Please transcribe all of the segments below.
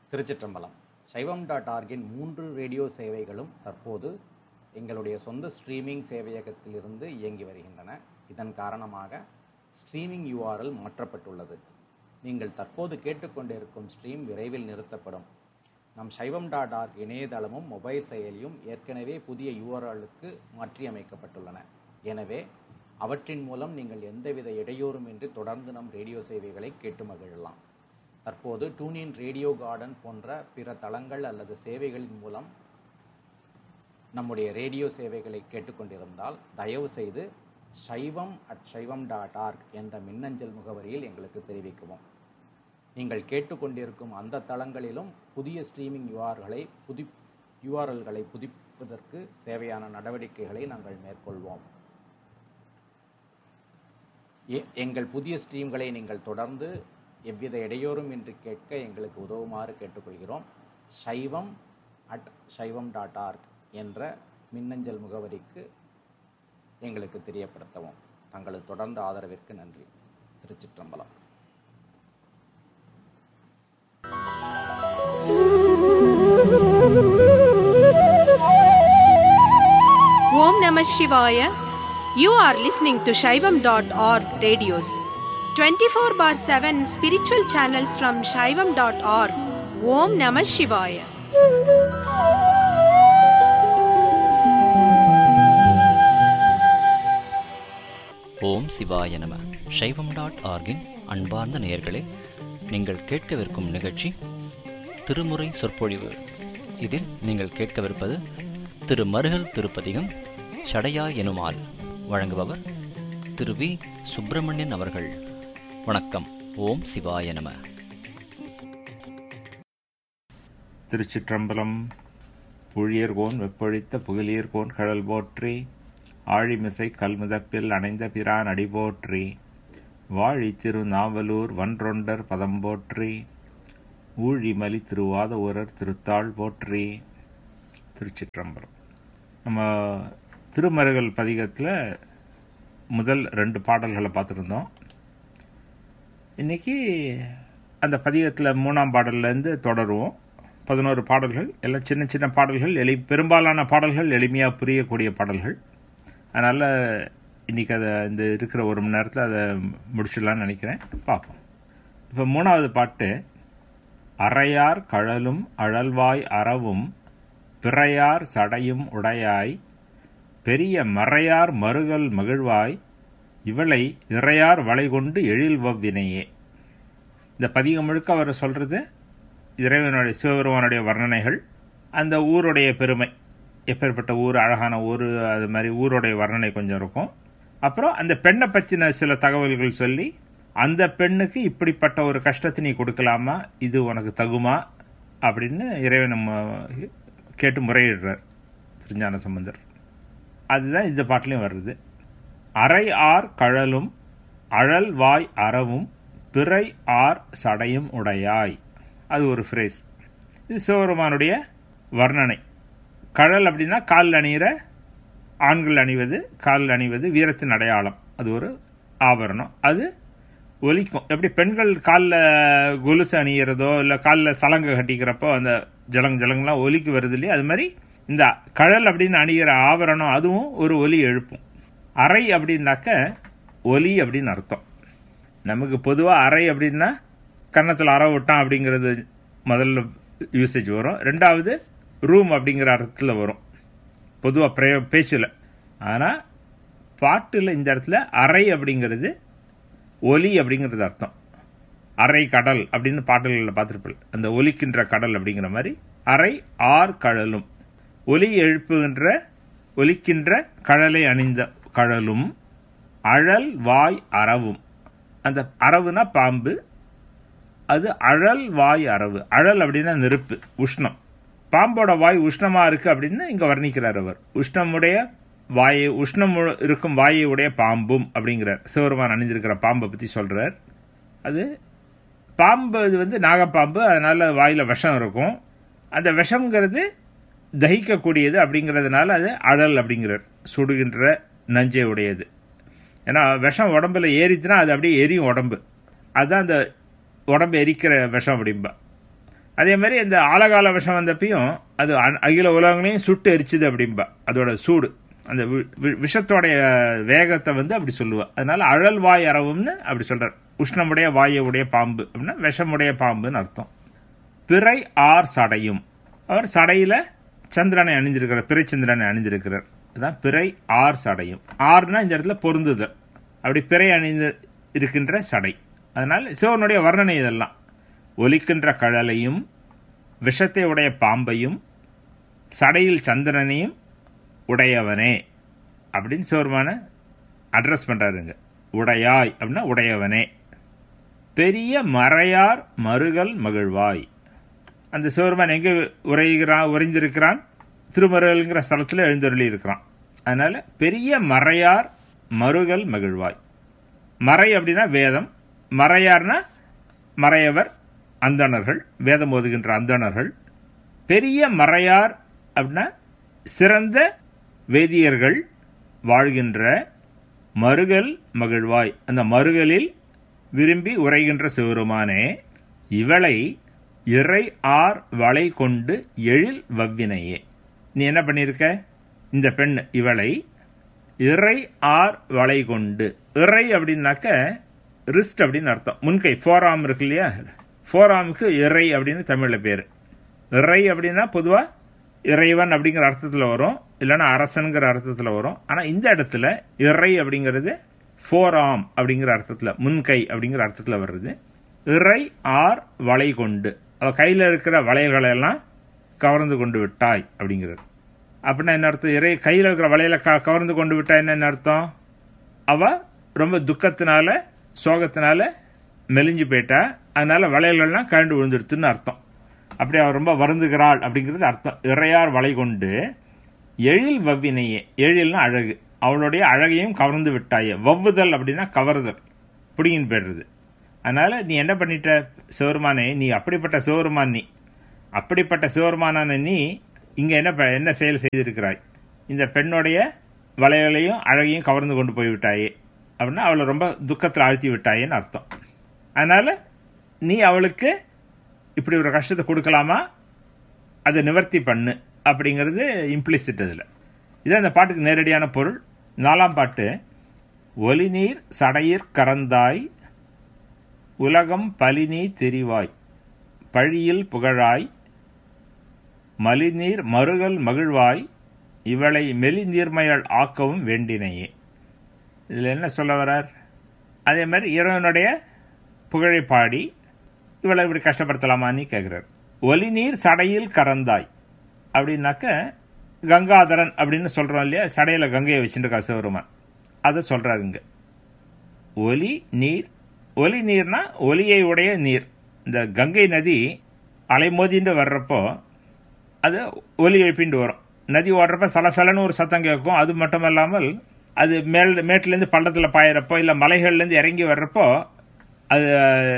திருச்சிற்றம்பலம் சைவம் டாட் ஆர்கின் மூன்று ரேடியோ சேவைகளும் தற்போது எங்களுடைய சொந்த ஸ்ட்ரீமிங் சேவையகத்திலிருந்து இயங்கி வருகின்றன இதன் காரணமாக ஸ்ட்ரீமிங் யூஆர்எல் மாற்றப்பட்டுள்ளது நீங்கள் தற்போது கேட்டுக்கொண்டிருக்கும் ஸ்ட்ரீம் விரைவில் நிறுத்தப்படும் நம் சைவம் டாட் ஆர்க் இணையதளமும் மொபைல் செயலியும் ஏற்கனவே புதிய யூஆர்எல்லுக்கு மாற்றியமைக்கப்பட்டுள்ளன எனவே அவற்றின் மூலம் நீங்கள் எந்தவித இடையூறுமின்றி தொடர்ந்து நம் ரேடியோ சேவைகளை கேட்டு மகிழலாம் தற்போது டூனின் ரேடியோ கார்டன் போன்ற பிற தளங்கள் அல்லது சேவைகளின் மூலம் நம்முடைய ரேடியோ சேவைகளை கேட்டுக்கொண்டிருந்தால் தயவு செய்து சைவம் அட் சைவம் டாட் ஆர்க் என்ற மின்னஞ்சல் முகவரியில் எங்களுக்கு தெரிவிக்கவும் நீங்கள் கேட்டுக்கொண்டிருக்கும் அந்த தளங்களிலும் புதிய ஸ்ட்ரீமிங் யூஆர்களை புதி யூஆர்எல்களை புதுப்பிப்பதற்கு தேவையான நடவடிக்கைகளை நாங்கள் மேற்கொள்வோம் எ- எங்கள் புதிய ஸ்ட்ரீம்களை நீங்கள் தொடர்ந்து எவ்வித இடையூறும் இன்றி கேட்க எங்களுக்கு உதவுமாறு கேட்டுக்கொள்கிறோம் சைவம் அட் சைவம் டாட் ஆர்க் என்ற மின்னஞ்சல் முகவரிக்கு எங்களுக்கு தெரியப்படுத்தவும் தங்களது தொடர்ந்த ஆதரவிற்கு நன்றி திருச்சிற்றம்பலம் Om Namah Shivaya. You are listening to Shaivam.org radios. 24 bar 7 spiritual channels from Shaivam.org. Om Namah Shivaya. ஓம் சிவாய நம சைவம் டாட் ஆர்கின் அன்பார்ந்த நேயர்களே நீங்கள் கேட்கவிருக்கும் நிகழ்ச்சி திருமுறை சொற்பொழிவு இதில் நீங்கள் கேட்கவிருப்பது திரு மருகல் திருப்பதிகம் சடையா எனுமால் வழங்குபவர் திரு வி சுப்பிரமணியன் அவர்கள் வணக்கம் ஓம் சிவாய நம திருச்சிற்றம்பலம் புழியர்கோன் வெப்பொழித்த புகழியர்கோன் கடல் போற்றி ஆழிமிசை கல்முதப்பில் அணைந்த பிரான் அடி போற்றி வாழி திரு நாவலூர் வன்றொண்டர் பதம் போற்றி ஊழிமலி திருவாத ஊரர் திருத்தாள் போற்றி திருச்சிற்றம்பலம் நம்ம திருமருகல் பதிகத்தில் முதல் ரெண்டு பாடல்களை பார்த்துருந்தோம் இன்னைக்கு அந்த பதிகத்தில் மூணாம் பாடல்லேருந்து தொடருவோம் பதினோரு பாடல்கள் எல்லாம் சின்ன சின்ன பாடல்கள் எளி பெரும்பாலான பாடல்கள் எளிமையாக புரியக்கூடிய பாடல்கள் அதனால் இன்றைக்கி அதை இந்த இருக்கிற ஒரு மணி நேரத்தில் அதை முடிச்சிடலான்னு நினைக்கிறேன் பார்ப்போம் இப்போ மூணாவது பாட்டு அறையார் கழலும் அழல்வாய் அறவும் பிறையார் சடையும் உடையாய் பெரிய மறையார் மறுகல் மகிழ்வாய் இவளை இறையார் வளை கொண்டு எழில் வவ்வினையே இந்த பதிகம் முழுக்க அவர் சொல்கிறது இறைவனுடைய சிவபெருமானுடைய வர்ணனைகள் அந்த ஊருடைய பெருமை எப்பேற்பட்ட ஊர் அழகான ஊர் அது மாதிரி ஊருடைய வர்ணனை கொஞ்சம் இருக்கும் அப்புறம் அந்த பெண்ணை பற்றின சில தகவல்கள் சொல்லி அந்த பெண்ணுக்கு இப்படிப்பட்ட ஒரு கஷ்டத்தை நீ கொடுக்கலாமா இது உனக்கு தகுமா அப்படின்னு இறைவன் நம்ம கேட்டு முறையிடுறார் திருஞான சம்பந்தர் அதுதான் இந்த பாட்டிலையும் வருது அரை ஆர் கழலும் அழல் வாய் அறவும் பிறை ஆர் சடையும் உடையாய் அது ஒரு ஃப்ரேஸ் இது சிவபெருமானுடைய வர்ணனை கழல் அப்படின்னா காலில் அணிகிற ஆண்கள் அணிவது காலில் அணிவது வீரத்தின் அடையாளம் அது ஒரு ஆபரணம் அது ஒலிக்கும் எப்படி பெண்கள் காலில் கொலுசு அணிகிறதோ இல்லை காலில் சலங்கை கட்டிக்கிறப்போ அந்த ஜலங் ஜலங்கெல்லாம் ஒலிக்கு வருது இல்லையா அது மாதிரி இந்த கழல் அப்படின்னு அணிகிற ஆபரணம் அதுவும் ஒரு ஒலி எழுப்பும் அறை அப்படின்னாக்க ஒலி அப்படின்னு அர்த்தம் நமக்கு பொதுவாக அறை அப்படின்னா கன்னத்தில் அற விட்டான் அப்படிங்கிறது முதல்ல யூசேஜ் வரும் ரெண்டாவது ரூம் அப்படிங்கிற அர்த்தத்தில் வரும் பொதுவாக பிரயோ பேச்சில் ஆனால் பாட்டில் இந்த இடத்துல அறை அப்படிங்கிறது ஒலி அப்படிங்கிறது அர்த்தம் அறை கடல் அப்படின்னு பாடல்களில் பார்த்துருப்பல் அந்த ஒலிக்கின்ற கடல் அப்படிங்கிற மாதிரி அறை ஆர் கடலும் ஒலி எழுப்புகின்ற ஒலிக்கின்ற கடலை அணிந்த கடலும் அழல் வாய் அரவும் அந்த அரவுனா பாம்பு அது அழல் வாய் அரவு அழல் அப்படின்னா நெருப்பு உஷ்ணம் பாம்போட வாய் உஷ்ணமா இருக்கு அப்படின்னு இங்க வர்ணிக்கிறார் அவர் உஷ்ணமுடைய வாயை உஷ்ணம் உ- இருக்கும் வாயை உடைய பாம்பும் அப்படிங்கிறார் சிவருமான் அணிந்திருக்கிற பாம்பை பத்தி சொல்றார் அது பாம்பு இது வந்து நாகப்பாம்பு அதனால வாயில விஷம் இருக்கும் அந்த விஷம்ங்கிறது தகிக்கக்கூடியது அப்படிங்கிறதுனால அது அழல் அப்படிங்கிறார் சுடுகின்ற நஞ்சை உடையது ஏன்னா விஷம் உடம்புல ஏறிச்சுன்னா அது அப்படியே எரியும் உடம்பு அதுதான் அந்த உடம்பு எரிக்கிற விஷம் அப்படிம்பா அதே மாதிரி இந்த ஆலகால விஷம் வந்தப்பையும் அது அ- அகில உலகங்களையும் சுட்டு எரிச்சுது அப்படிம்பா அதோட சூடு அந்த வி- வி- விஷத்தோடைய வேகத்தை வந்து அப்படி சொல்லுவா அதனால அழல் வாய் அரவும்னு அப்படி சொல்றார் உஷ்ணமுடைய வாயுடைய பாம்பு அப்படின்னா விஷமுடைய பாம்புன்னு அர்த்தம் பிறை ஆர் சடையும் அவர் சடையில சந்திரனை அணிந்திருக்கிறார் பிறை சந்திரனை அணிந்திருக்கிறார் அதான் பிறை ஆர் சடையும் ஆர்னா இந்த இடத்துல பொருந்துதல் அப்படி பிறை அணிந்து இருக்கின்ற சடை அதனால் சிவனுடைய வர்ணனை இதெல்லாம் ஒலிக்கின்ற கழலையும் விஷத்தை உடைய பாம்பையும் சடையில் சந்திரனையும் உடையவனே அப்படின்னு சிவருமான அட்ரஸ் பண்றாருங்க உடையாய் அப்படின்னா உடையவனே பெரிய மறையார் மருகல் மகிழ்வாய் அந்த சிவருமான் எங்கே உரைகிறான் உறைந்திருக்கிறான் திருமருகல்ங்கிற ஸ்தலத்தில் எழுந்தருளி இருக்கிறான் அதனால பெரிய மறையார் மருகல் மகிழ்வாய் மறை அப்படின்னா வேதம் மறையார்னா மறையவர் அந்தணர்கள் வேதம் ஓதுகின்ற அந்தணர்கள் பெரிய மறையார் அப்படின்னா சிறந்த வேதியர்கள் வாழ்கின்ற மருகல் மகிழ்வாய் அந்த மருகலில் விரும்பி உரைகின்ற சிவருமானே இவளை இறை ஆர் வளை கொண்டு எழில் வவ்வினையே நீ என்ன பண்ணியிருக்க இந்த பெண் இவளை இறை ஆர் வளை கொண்டு இறை அப்படின்னாக்க ரிஸ்ட் அப்படின்னு அர்த்தம் முன்கை ஃபோராம் இருக்கு இல்லையா ஃபோராமுக்கு இறை அப்படின்னு தமிழில் பேர் இறை அப்படின்னா பொதுவாக இறைவன் அப்படிங்கிற அர்த்தத்தில் வரும் இல்லைன்னா அரசனுங்கிற அர்த்தத்தில் வரும் ஆனால் இந்த இடத்துல இறை அப்படிங்கிறது ஃபோராம் அப்படிங்கிற அர்த்தத்தில் முன்கை அப்படிங்கிற அர்த்தத்தில் வருது இறை ஆர் வளை கொண்டு அவ கையில் இருக்கிற வளையல்களை எல்லாம் கவர்ந்து கொண்டு விட்டாய் அப்படிங்கிறது அப்படின்னா என்ன அர்த்தம் இறை கையில் இருக்கிற வளையலை க கவர்ந்து கொண்டு விட்டா என்ன அர்த்தம் அவ ரொம்ப துக்கத்தினால சோகத்தினால மெலிஞ்சு போயிட்டா அதனால வளையல்கள்லாம் கழண்டு விழுந்துடுத்துன்னு அர்த்தம் அப்படி அவள் ரொம்ப வருந்துகிறாள் அப்படிங்கிறது அர்த்தம் இறையார் வளை கொண்டு எழில் வவ்வினையே எழில்னா அழகு அவளுடைய அழகையும் கவர்ந்து விட்டாயே வவ்வுதல் அப்படின்னா கவருதல் பிடிங்கின்னு போயிடுறது அதனால நீ என்ன பண்ணிட்ட சிவருமானே நீ அப்படிப்பட்ட சிவருமான் நீ அப்படிப்பட்ட சிவருமானான நீ இங்க என்ன ப- என்ன செயல் செய்திருக்கிறாய் இந்த பெண்ணுடைய வளையலையும் அழகையும் கவர்ந்து கொண்டு போய் விட்டாயே அப்படின்னா அவளை ரொம்ப துக்கத்தில் ஆழ்த்தி விட்டாயேன்னு அர்த்தம் அதனால நீ அவளுக்கு இப்படி ஒரு கஷ்டத்தை கொடுக்கலாமா அதை நிவர்த்தி பண்ணு அப்படிங்கிறது இம்ப்ளிசிட் அதில் இது அந்த பாட்டுக்கு நேரடியான பொருள் நாலாம் பாட்டு ஒலிநீர் சடையிற் கறந்தாய் உலகம் பலினி தெரிவாய் பழியில் புகழாய் மலிநீர் மருகல் மகிழ்வாய் இவளை மெலிநீர்மையால் ஆக்கவும் வேண்டினையே இதில் என்ன சொல்ல வரார் அதே மாதிரி இறைவனுடைய புகழை பாடி இவளை இப்படி கஷ்டப்படுத்தலாமான்னு கேட்குறார் ஒலிநீர் சடையில் கறந்தாய் அப்படின்னாக்க கங்காதரன் அப்படின்னு சொல்கிறோம் இல்லையா சடையில் கங்கையை வச்சுருக்கா சிவருமான் அதை சொல்கிறாருங்க ஒலி நீர் ஒலி நீர்னா ஒலியை உடைய நீர் இந்த கங்கை நதி அலைமோதிண்டு வர்றப்போ அது ஒலி எழுப்பிண்டு வரும் நதி ஓடுறப்ப சலசலன்னு ஒரு சத்தம் கேட்கும் அது மட்டும் இல்லாமல் அது மேல் மேட்டிலேருந்து பள்ளத்தில் பாயிறப்போ இல்லை மலைகள்லேருந்து இறங்கி வர்றப்போ அது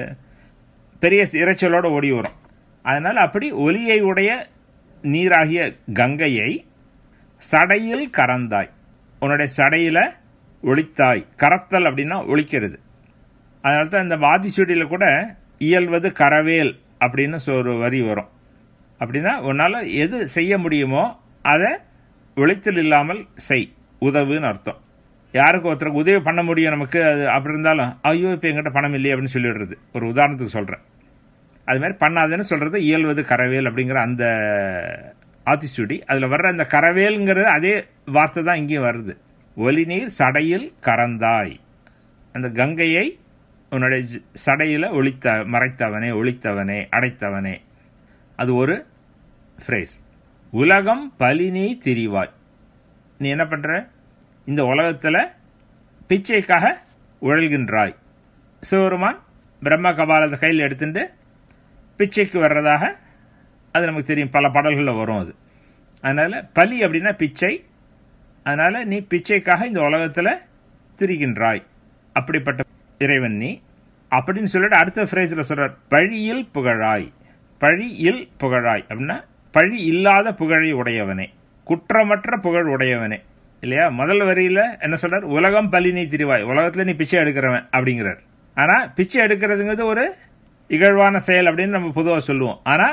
பெரிய இரைச்சலோடு ஓடி வரும் அதனால் அப்படி ஒலியை உடைய நீராகிய கங்கையை சடையில் கறந்தாய் உன்னுடைய சடையில் ஒளித்தாய் கரத்தல் அப்படின்னா ஒழிக்கிறது அதனால தான் இந்த வாதிச்சுடியில் கூட இயல்வது கரவேல் அப்படின்னு சொ- ஒரு வரி வரும் அப்படின்னா உன்னால் எது செய்ய முடியுமோ அதை ஒழித்தல் இல்லாமல் செய் உதவுன்னு அர்த்தம் யாருக்கு ஒருத்தருக்கு உதவி பண்ண முடியும் நமக்கு அது அப்படி இருந்தாலும் ஐயோ இப்போ எங்கிட்ட பணம் இல்லையே அப்படின்னு சொல்லிடுறது ஒரு உதாரணத்துக்கு சொல்கிறேன் அது மாதிரி பண்ணாதுன்னு சொல்கிறது இயல்வது கரவேல் அப்படிங்கிற அந்த ஆத்திச்சூடி அதில் வர்ற அந்த கரவேல்ங்கிறது அதே வார்த்தை தான் இங்கேயும் வருது ஒலிநீர் சடையில் கறந்தாய் அந்த கங்கையை உன்னுடைய ஜ- சடையில ஒளித்த மறைத்தவனே ஒளித்தவனே அடைத்தவனே அது ஒரு ஃப்ரேஸ் உலகம் பலினி திரிவாய் நீ என்ன பண்ற இந்த உலகத்தில் பிச்சைக்காக உழல்கின்றாய் சிவருமான் பிரம்ம கபாலத்தை கையில் எடுத்துட்டு பிச்சைக்கு வர்றதாக அது நமக்கு தெரியும் பல பாடல்களில் வரும் அது அதனால் பலி அப்படின்னா பிச்சை அதனால் நீ பிச்சைக்காக இந்த உலகத்தில் திரிகின்றாய் அப்படிப்பட்ட இறைவன் நீ அப்படின்னு சொல்லிட்டு அடுத்த ஃப்ரேஸில் சொல்றார் பழியில் புகழாய் பழியில் புகழாய் அப்படின்னா பழி இல்லாத புகழை உடையவனே குற்றமற்ற புகழ் உடையவனே இல்லையா முதல் வரியில என்ன சொல்றார் உலகம் பலினி திரிவாய் உலகத்துல நீ பிச்சை எடுக்கிறவன் அப்படிங்கிறார் ஆனா பிச்சை எடுக்கிறதுங்கிறது ஒரு இகழ்வான செயல் அப்படின்னு நம்ம பொதுவாக சொல்லுவோம் ஆனா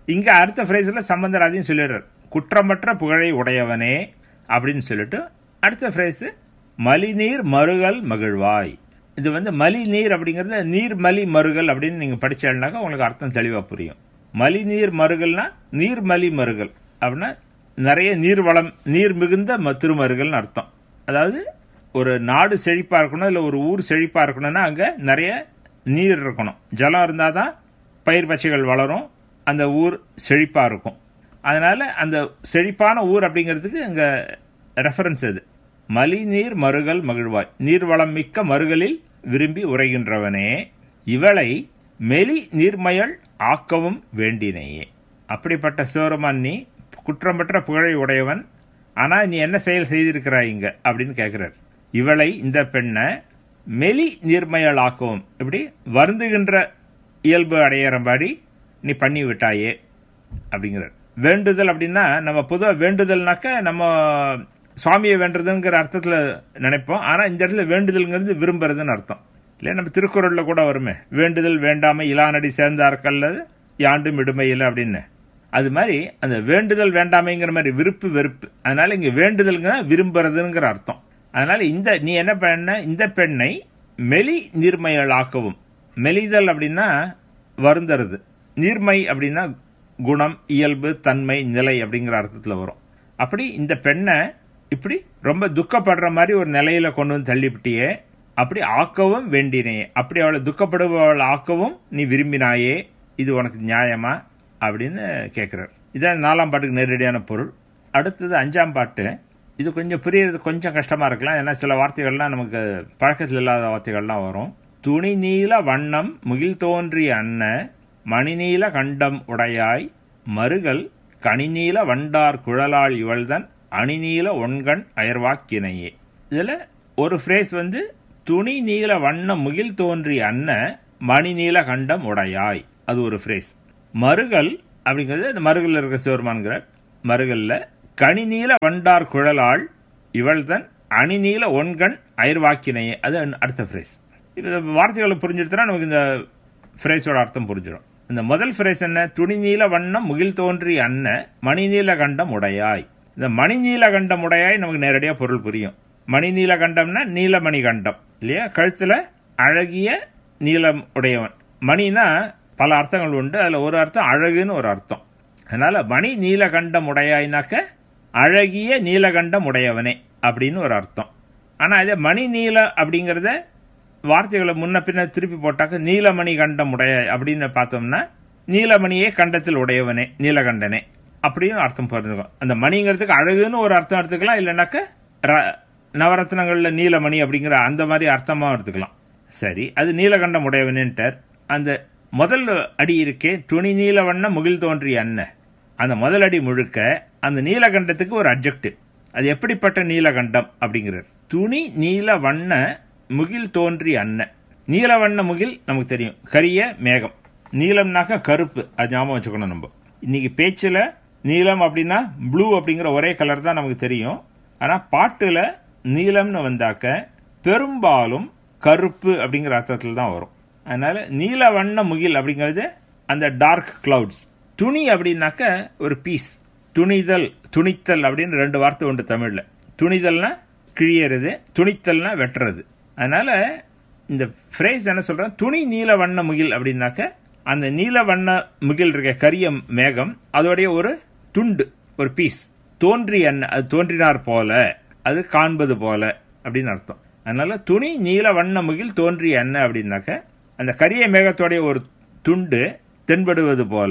இங்க அடுத்த ஃப்ரேஸில் சம்பந்தர் அதையும் சொல்லிடுறார் குற்றமற்ற புகழை உடையவனே அப்படின்னு சொல்லிட்டு அடுத்த ஃப்ரேஸு மலிநீர் மருகல் மகிழ்வாய் இது வந்து மலி நீர் அப்படிங்கிறது நீர் மலி மருகல் அப்படின்னு நீங்க படிச்சேன்னாக்கா உங்களுக்கு அர்த்தம் தெளிவா புரியும் மலி நீர் மருகல்னா நீர் மலி மருகல் அப்படின்னா நிறைய நீர் வளம் நீர் மிகுந்த ம- திருமருகல்னு அர்த்தம் அதாவது ஒரு நாடு செழிப்பா இருக்கணும் இல்லை ஒரு ஊர் செழிப்பா இருக்கணும்னா அங்க நிறைய நீர் இருக்கணும் ஜலம் இருந்தால் தான் பயிர் பச்சைகள் வளரும் அந்த ஊர் செழிப்பா இருக்கும் அதனால அந்த செழிப்பான ஊர் அப்படிங்கிறதுக்கு இங்க ரெஃபரன்ஸ் அது மலி நீர் மருகல் மகிழ்வாய் நீர்வளம் மிக்க மருகலில் விரும்பி உரைகின்றவனே இவளை மெலி நீர்மயல் ஆக்கவும் வேண்டினையே அப்படிப்பட்ட சிவருமான் நீ குற்றமற்ற புகழை உடையவன் ஆனா நீ என்ன செயல் செய்திருக்கிறாய் இங்க அப்படின்னு கேட்கிறார் இவளை இந்த பெண்ணை மெலி நீர்மயல் ஆக்கவும் இப்படி வருந்துகின்ற இயல்பு அடையறபடி நீ பண்ணி விட்டாயே அப்படிங்கிறார் வேண்டுதல் அப்படின்னா நம்ம பொதுவாக வேண்டுதல்னாக்க நம்ம சுவாமியை வேண்டுறதுங்கிற அர்த்தத்தில் நினைப்போம் ஆனால் இந்த இடத்துல வேண்டுதல்ங்கிறது விரும்புறதுன்னு அர்த்தம் இல்லையா நம்ம திருக்குறளில் கூட வருமே வேண்டுதல் வேண்டாமை இலானடி சேர்ந்தார்க்கல்லது யாண்டும் இடுமையில் அப்படின்னு அது மாதிரி அந்த வேண்டுதல் வேண்டாமைங்கிற மாதிரி விருப்பு வெறுப்பு அதனால இங்க வேண்டுதல்ங்க விரும்புறதுங்கிற அர்த்தம் அதனால இந்த நீ என்ன பண்ண இந்த பெண்ணை மெலி நீர்மையலாக்கவும் மெலிதல் அப்படின்னா வருந்துறது நீர்மை அப்படின்னா குணம் இயல்பு தன்மை நிலை அப்படிங்கிற அர்த்தத்தில் வரும் அப்படி இந்த பெண்ணை இப்படி ரொம்ப துக்கப்படுற மாதிரி ஒரு நிலையில கொண்டு வந்து தள்ளிவிட்டியே அப்படி ஆக்கவும் வேண்டினே அப்படி அவளை துக்கப்படுபவள் ஆக்கவும் நீ விரும்பினாயே இது உனக்கு நியாயமா அப்படின்னு கேட்கிறார் இதான் நாலாம் பாட்டுக்கு நேரடியான பொருள் அடுத்தது அஞ்சாம் பாட்டு இது கொஞ்சம் புரியறது கொஞ்சம் கஷ்டமா இருக்கலாம் ஏன்னா சில வார்த்தைகள்லாம் நமக்கு பழக்கத்தில் இல்லாத வார்த்தைகள்லாம் வரும் துணி நீல வண்ணம் முகில் தோன்றிய அன்ன மணிநீல கண்டம் உடையாய் மருகல் கனிநீல வண்டார் குழலாள் இவள்தன் அணிநீல ஒன்கண் அயர்வாக்கினையே இதுல ஒரு ஃப்ரேஸ் வந்து துணி நீல வண்ண முகில் தோன்றிய அன்ன மணிநீல கண்டம் உடையாய் அது ஒரு ஃப்ரேஸ் மருகல் அப்படிங்கிறது இந்த மருகல்ல இருக்க சிவருமான்கிறார் மருகல்ல கனிநீல வண்டார் குழலாள் இவள்தன் அணிநீல ஒன்கண் அயர்வாக்கினையே அது அடுத்த ஃப்ரேஸ் இது வார்த்தைகளை புரிஞ்சுட்டுனா நமக்கு இந்த ஃப்ரேஸோட அர்த்தம் புரிஞ்சிடும் இந்த முதல் ஃப்ரேஸ் என்ன துணி நீல வண்ணம் முகில் தோன்றி அன்ன மணிநீல கண்டம் உடையாய் இந்த மணிநீல கண்டம் உடையாய் நமக்கு நேரடியாக பொருள் புரியும் மணிநீல கண்டம்னா நீலமணி கண்டம் இல்லையா கழுத்துல அழகிய நீலம் உடையவன் மணினா பல அர்த்தங்கள் உண்டு அதுல ஒரு அர்த்தம் அழகுன்னு ஒரு அர்த்தம் அதனால மணி நீலகண்டம் உடையாய்னாக்க அழகிய நீலகண்டம் உடையவனே அப்படின்னு ஒரு அர்த்தம் ஆனா இதே மணி நீல அப்படிங்கறத வார்த்தைகளை முன்ன பின்ன திருப்பி போட்டாக்க நீலமணி கண்டம் உடைய அப்படின்னு பார்த்தோம்னா நீலமணியே கண்டத்தில் உடையவனே நீலகண்டனே அப்படின்னு அர்த்தம் புரிஞ்சுக்கும் அந்த மணிங்கிறதுக்கு அழகுன்னு ஒரு அர்த்தம் எடுத்துக்கலாம் இல்லைனாக்க ர- நவரத்னங்கள்ல நீலமணி அப்படிங்கிற அந்த மாதிரி அர்த்தமா எடுத்துக்கலாம் சரி அது நீலகண்டம் உடையவனேன்ட்டார் அந்த முதல் அடி இருக்கே துணி நீல வண்ண முகில் தோன்றிய அண்ணன் அந்த முதல் அடி முழுக்க அந்த நீலகண்டத்துக்கு ஒரு அப்ஜெக்டிவ் அது எப்படிப்பட்ட நீலகண்டம் அப்படிங்கிறார் துணி நீல வண்ண முகில் தோன்றிய அண்ணன் நீல வண்ண முகில் நமக்கு தெரியும் கரிய மேகம் நீலம்னாக்க கருப்பு அது ஞாபகம் வச்சுக்கணும் நம்ம இன்னைக்கு பேச்சுல நீலம் அப்படின்னா ப்ளூ அப்படிங்கிற ஒரே கலர் தான் நமக்கு தெரியும் ஆனா பாட்டுல நீலம்னு வந்தாக்க பெரும்பாலும் கருப்பு அப்படிங்கிற அர்த்தத்தில் தான் வரும் அதனால நீல வண்ண முகில் அப்படிங்கிறது அந்த டார்க் கிளவுட்ஸ் துணி அப்படின்னாக்க ஒரு பீஸ் துணிதல் துணித்தல் அப்படின்னு ரெண்டு வார்த்தை உண்டு தமிழ்ல துணிதல்னா கிழியறது துணித்தல்னா வெட்டுறது அதனால இந்த ஃப்ரேஸ் என்ன சொல்றேன் துணி நீல வண்ண முகில் அப்படின்னாக்க அந்த நீல வண்ண முகில் இருக்க கரிய மேகம் அதோடைய ஒரு துண்டு ஒரு பீஸ் தோன்றி என்ன அது தோன்றினார் போல அது காண்பது போல அப்படின்னு அர்த்தம் அதனால துணி நீல வண்ண முகில் தோன்றிய என்ன அப்படின்னாக்க அந்த கரிய மேகத்தோடைய ஒரு துண்டு தென்படுவது போல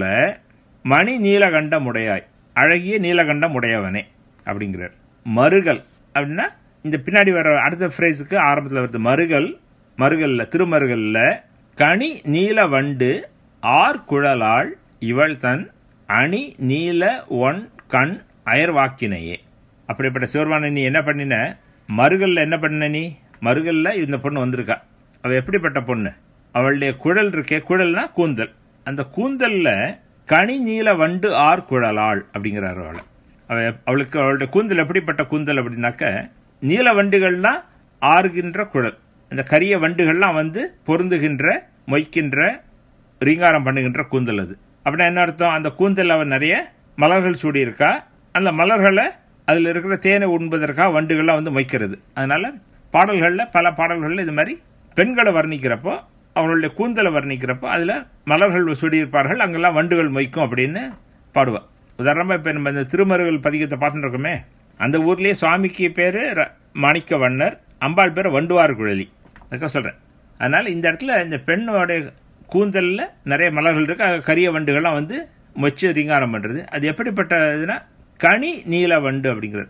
மணி நீலகண்டம் உடையாய் அழகிய நீலகண்டம் உடையவனே அப்படிங்கிறார் மருகல் அப்படின்னா இந்த பின்னாடி வர அடுத்த ஃப்ரேஸுக்கு ஆரம்பத்தில் வருது மருகல் மருகல்ல திருமருகல்ல கனி நீல வண்டு ஆர் குழலாள் இவள் தன் அணி நீல ஒன் கண் அயர்வாக்கினையே அப்படிப்பட்ட சிவருமான நீ என்ன பண்ணின மருகல்ல என்ன பண்ண நீ மருகல்ல இந்த பொண்ணு வந்திருக்கா அவ எப்படிப்பட்ட பொண்ணு அவளுடைய குழல் இருக்கே குழல்னா கூந்தல் அந்த கூந்தல்ல கனி நீல வண்டு ஆர் குழலாள் அப்படிங்கிறாரு அவளை அவ அவளுக்கு அவளுடைய கூந்தல் எப்படிப்பட்ட கூந்தல் அப்படின்னாக்க நீல வண்டுகள்லாம் ஆறுகின்ற குழல் அந்த கரிய வண்டுகள்லாம் வந்து பொருந்துகின்ற மொய்க்கின்ற ரீங்காரம் பண்ணுகின்ற கூந்தல் அது அப்படின்னா என்ன அர்த்தம் அந்த கூந்தல் அவன் நிறைய மலர்கள் சூடியிருக்கா அந்த மலர்களை அதில் இருக்கிற தேனை உண்பதற்காக வண்டுகள்லாம் வந்து மொய்க்கிறது அதனால பாடல்களில் பல பாடல்களில் இது மாதிரி பெண்களை வர்ணிக்கிறப்போ அவங்களுடைய கூந்தலை வர்ணிக்கிறப்போ அதில் மலர்கள் சூடியிருப்பார்கள் அங்கெல்லாம் வண்டுகள் மொய்க்கும் அப்படின்னு பாடுவாள் உதாரணமாக இப்போ நம்ம இந்த திருமருகல் பதிகத்தை பார்த்துட்டு இருக்கோமே அந்த ஊர்லேயே சுவாமிக்கு பேர் மாணிக்க வண்ணர் அம்பாள் பேர் வண்டுவார் குழலி அதுக்காக சொல்கிறேன் அதனால் இந்த இடத்துல இந்த பெண்ணோடைய கூந்தலில் நிறைய மலர்கள் இருக்கு அங்க கரிய வண்டுகள்லாம் வந்து மொச்சு ரீங்காரம் பண்ணுறது அது எப்படிப்பட்ட இதுனா கனி நீல வண்டு அப்படிங்கிறது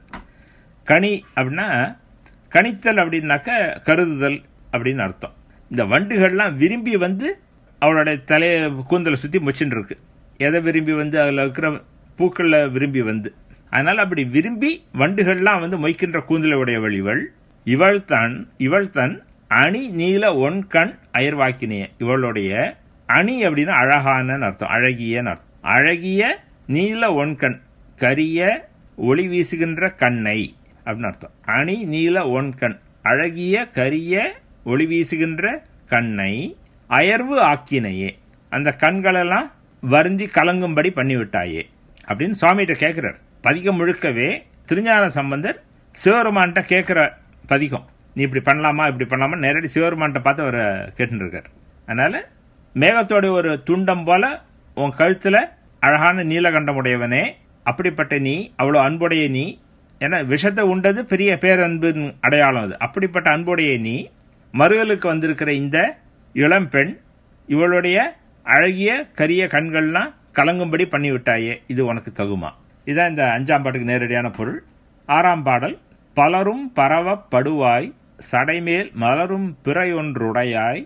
கனி அப்படின்னா கணித்தல் அப்படின்னாக்க கருதுதல் அப்படின்னு அர்த்தம் இந்த வண்டுகள்லாம் விரும்பி வந்து அவளுடைய தலையை கூந்தலை சுற்றி மொச்சுன்னு இருக்கு எதை விரும்பி வந்து அதில் இருக்கிற பூக்களில் விரும்பி வந்து அதனால் அப்படி விரும்பி வண்டுகள்லாம் வந்து மொய்க்கின்ற கூந்தலை உடையவள் இவள் இவள் தன் இவள் தன் அணி நீல ஒன் கண் அயர்வாக்கினிய இவளுடைய அணி அப்படின்னா அழகான அர்த்தம் அழகியன்னு அர்த்தம் அழகிய நீல ஒன் கண் கரிய ஒளி வீசுகின்ற கண்ணை அப்படின்னு அர்த்தம் அணி நீல ஒன் கண் அழகிய கரிய ஒளி வீசுகின்ற கண்ணை அயர்வு ஆக்கினையே அந்த கண்களெல்லாம் வருந்தி கலங்கும்படி பண்ணிவிட்டாயே அப்படின்னு சுவாமிகிட்ட கேட்கிறார் பதிகம் முழுக்கவே திருஞான சம்பந்தர் சிவருமான்கிட்ட கேட்குற பதிகம் நீ இப்படி பண்ணலாமா இப்படி பண்ணலாமா நேரடி சிவருமான்கிட்ட பார்த்து அவரை கேட்டுன்னு இருக்கார் அதனால மேகத்தோட ஒரு துண்டம் போல உன் கழுத்துல அழகான நீலகண்டம் உடையவனே அப்படிப்பட்ட நீ அவ்வளோ அன்புடைய நீ ஏன்னா விஷத்தை உண்டது பெரிய பேரன்பின் அடையாளம் அது அப்படிப்பட்ட அன்புடைய நீ மறுகளுக்கு வந்திருக்கிற இந்த இளம்பெண் இவளுடைய அழகிய கரிய கண்கள்லாம் கலங்கும்படி பண்ணிவிட்டாயே இது உனக்கு தகுமா இதான் இந்த அஞ்சாம் பாட்டுக்கு நேரடியான பொருள் ஆறாம் பாடல் பலரும் பரவப்படுவாய் சடைமேல் மலரும் பிறையொன்றுடையாய்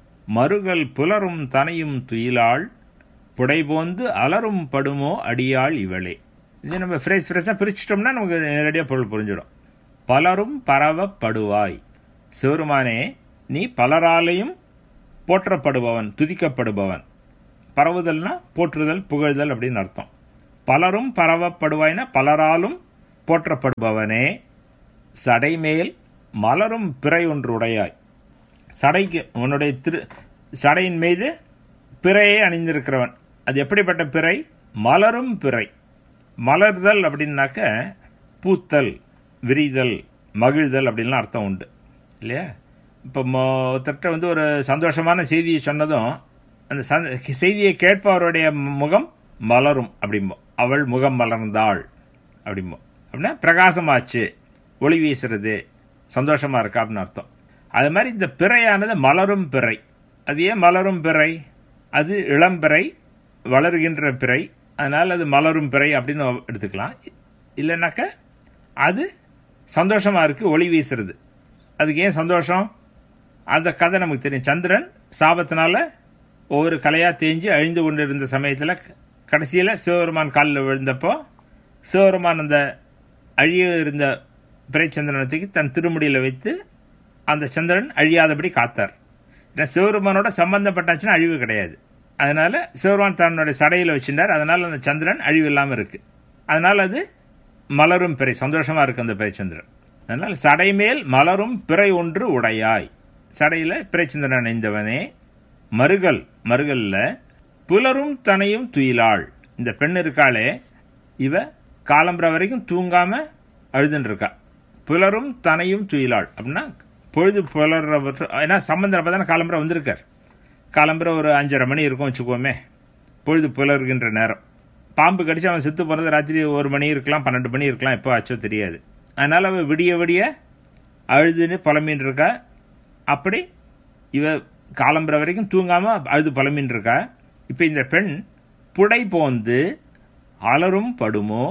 மறுகள் புலரும் தனையும் துயிலாள் புடைபோந்து அலரும் படுமோ அடியாள் இவளே இது நம்ம ஃப்ரேஸ் ஃப்ரெஷ்ஷாக பிரிச்சிட்டோம்னா நமக்கு நேரடியாக பொருள் புரிஞ்சிடும் பலரும் பரவப்படுவாய் சிவருமானே நீ பலராலையும் போற்றப்படுபவன் துதிக்கப்படுபவன் பரவுதல்னா போற்றுதல் புகழ்தல் அப்படின்னு அர்த்தம் பலரும் பரவப்படுவாய்னா பலராலும் போற்றப்படுபவனே சடைமேல் மலரும் பிறை ஒன்று உடையாய் சடைக்கு உன்னுடைய திரு சடையின் மீது பிறையை அணிந்திருக்கிறவன் அது எப்படிப்பட்ட பிறை மலரும் பிறை மலர்தல் அப்படின்னாக்க பூத்தல் விரிதல் மகிழ்தல் அப்படின்லாம் அர்த்தம் உண்டு இல்லையா இப்போ ஒருத்தர்கிட்ட வந்து ஒரு சந்தோஷமான செய்தியை சொன்னதும் அந்த சந்த செய்தியை கேட்பவருடைய முகம் மலரும் அப்படிம்போ அவள் முகம் மலர்ந்தாள் அப்படிம்போ அப்படின்னா பிரகாசமாச்சு ஒளி வீசுறது சந்தோஷமா இருக்கா அப்படின்னு அர்த்தம் அது மாதிரி இந்த பிறையானது மலரும் பிறை அது ஏன் மலரும் பிறை அது இளம்பிறை வளர்கின்ற பிறை அதனால் அது மலரும் பிறை அப்படின்னு எடுத்துக்கலாம் இல்லைனாக்க அது சந்தோஷமாக இருக்குது ஒளி வீசுறது அதுக்கு ஏன் சந்தோஷம் அந்த கதை நமக்கு தெரியும் சந்திரன் சாபத்தினால ஒவ்வொரு கலையாக தேஞ்சு அழிந்து கொண்டு இருந்த சமயத்தில் கடைசியில் சிவபெருமான் காலில் விழுந்தப்போ சிவபெருமான் அந்த அழிய இருந்த பிறைச்சந்திரனத்துக்கு தன் திருமுடியில் வைத்து அந்த சந்திரன் அழியாதபடி காத்தார் ஏன்னா சிவபெருமானோட சம்பந்தப்பட்டாச்சுன்னா அழிவு கிடையாது அதனால சிவபெருமான் தன்னுடைய சடையில் வச்சிருந்தார் அதனால அந்த சந்திரன் அழிவு இல்லாமல் இருக்கு அதனால அது மலரும் பிறை சந்தோஷமா இருக்கு அந்த பிறைச்சந்திரன் அதனால் சடைமேல் மலரும் பிறை ஒன்று உடையாய் சடையில் பிறைச்சந்திரன் அணிந்தவனே மருகல் மருகல்ல புலரும் தனையும் துயிலாள் இந்த பெண் இருக்காளே இவ காலம்புற வரைக்கும் தூங்காம அழுதுன்னு இருக்கா புலரும் தனையும் துயிலாள் அப்படின்னா பொழுது புலர்ற ஏன்னா சம்பந்தம் அப்போ தானே காலம்புற வந்திருக்கார் காலம்புற ஒரு அஞ்சரை மணி இருக்கும் வச்சுக்கோமே பொழுது புலர்கின்ற நேரம் பாம்பு கடிச்சு அவன் செத்து போகிறது ராத்திரி ஒரு மணி இருக்கலாம் பன்னெண்டு மணி இருக்கலாம் எப்போ ஆச்சோ தெரியாது அதனால் அவள் விடிய விடிய அழுதுன்னு புலம்பின்னு இருக்கா அப்படி இவ காலம்புற வரைக்கும் தூங்காமல் அழுது புலம்பின்னு இருக்கா இப்போ இந்த பெண் புடை போந்து அலரும் படுமோ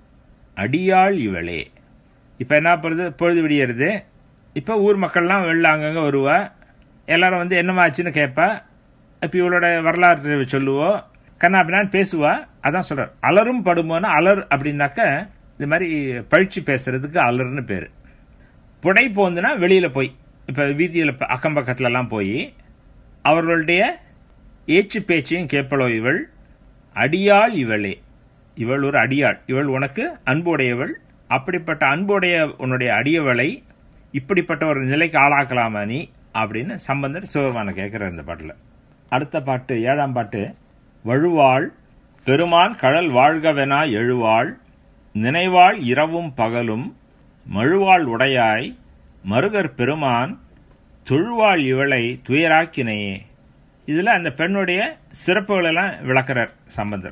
அடியாள் இவளே இப்போ என்ன பண்ணுறது பொழுது விடியறது இப்போ ஊர் மக்கள்லாம் வெளில அங்கங்கே வருவா எல்லாரும் வந்து என்னமாச்சுன்னு கேட்பா இப்போ இவளோட வரலாறு சொல்லுவோம் கண்ணா அப்படின்னான்னு பேசுவா அதான் சொல்கிறார் அலரும் படுமோன்னா அலர் அப்படின்னாக்க இது மாதிரி பழிச்சு பேசுறதுக்கு அலர்னு பேர் புடை போந்துன்னா வெளியில் போய் இப்போ வீதியில் அக்கம் பக்கத்துலலாம் போய் அவர்களுடைய ஏச்சு பேச்சையும் கேட்பளோ இவள் அடியாள் இவளே இவள் ஒரு அடியாள் இவள் உனக்கு அன்புடையவள் அப்படிப்பட்ட அன்புடைய உன்னுடைய அடியவளை இப்படிப்பட்ட ஒரு நிலைக்கு ஆளாக்கலாமா நீ அப்படின்னு சம்பந்தர் சிவபெருமான கேட்குற இந்த பாட்டில் அடுத்த பாட்டு ஏழாம் பாட்டு வழுவாள் பெருமான் கழல் வாழ்கவெனா எழுவாள் நினைவாள் இரவும் பகலும் மழுவாள் உடையாய் மருகர் பெருமான் தொழுவாள் இவளை துயராக்கினையே இதில் அந்த பெண்ணுடைய சிறப்புகளெல்லாம் விளக்குறார் சம்பந்தர்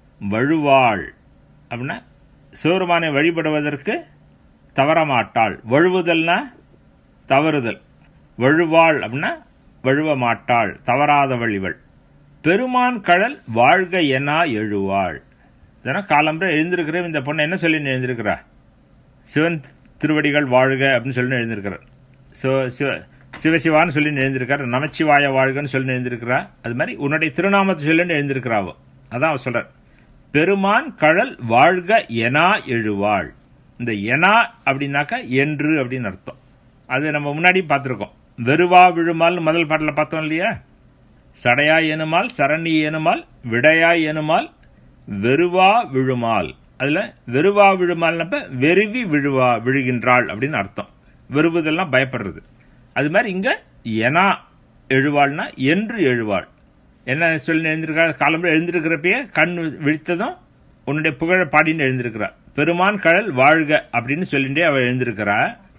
வழுவாள் அப்படின்னா சிவருமானை வழிபடுவதற்கு தவறமாட்டாள் வழுவுதல்னா தவறுதல் வழுவாள் அப்படின்னா வழுவ மாட்டாள் தவறாதவள் இவள் பெருமான் கழல் வாழ்க எனா எழுவாள் இதனால் காலம்பரை எழுந்திருக்கிற இந்த பொண்ணை என்ன சொல்லி எழுந்திருக்கிறா சிவன் திருவடிகள் வாழ்க அப்படின்னு சொல்லி எழுந்திருக்கிறார் சிவ சிவ சிவசிவான்னு சொல்லி எழுந்திருக்கார் நமச்சிவாய வாழ்கன்னு சொல்லி எழுந்திருக்கிறா அது மாதிரி உன்னுடைய திருநாமத்தை சொல்லி எழுந்திருக்கிறாவோ அதான் அவர் சொல்றார் பெருமான் கழல் வாழ்க எனா எழுவாள் இந்த எனா அப்படின்னாக்கா என்று அப்படின்னு அர்த்தம் அது நம்ம முன்னாடி பார்த்துருக்கோம் வெறுவா விழுமால் முதல் பாட்டில் பார்த்தோம் இல்லையா சடையாய் எனுமால் சரணி எனுமால் விடையாய் எனுமால் வெறுவா விழுமால் அதில் வெறுவா விழுமால்னப்ப வெறுவி விழுவா விழுகின்றாள் அப்படின்னு அர்த்தம் வெறுவுதெல்லாம் பயப்படுறது அது மாதிரி இங்கே எனா எழுவாள்னா என்று எழுவாள் என்ன சொல்லி எழுந்திருக்கா காலம்பரம் எழுந்திருக்கிறப்பயே கண் விழித்ததும் உன்னுடைய புகழ பாடின்னு எழுந்திருக்கிறா பெருமான் கடல் வாழ்க அப்படின்னு சொல்லிட்டே அவள் எழுந்திருக்கிறா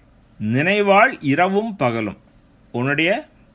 நினைவாள் இரவும் பகலும் உன்னுடைய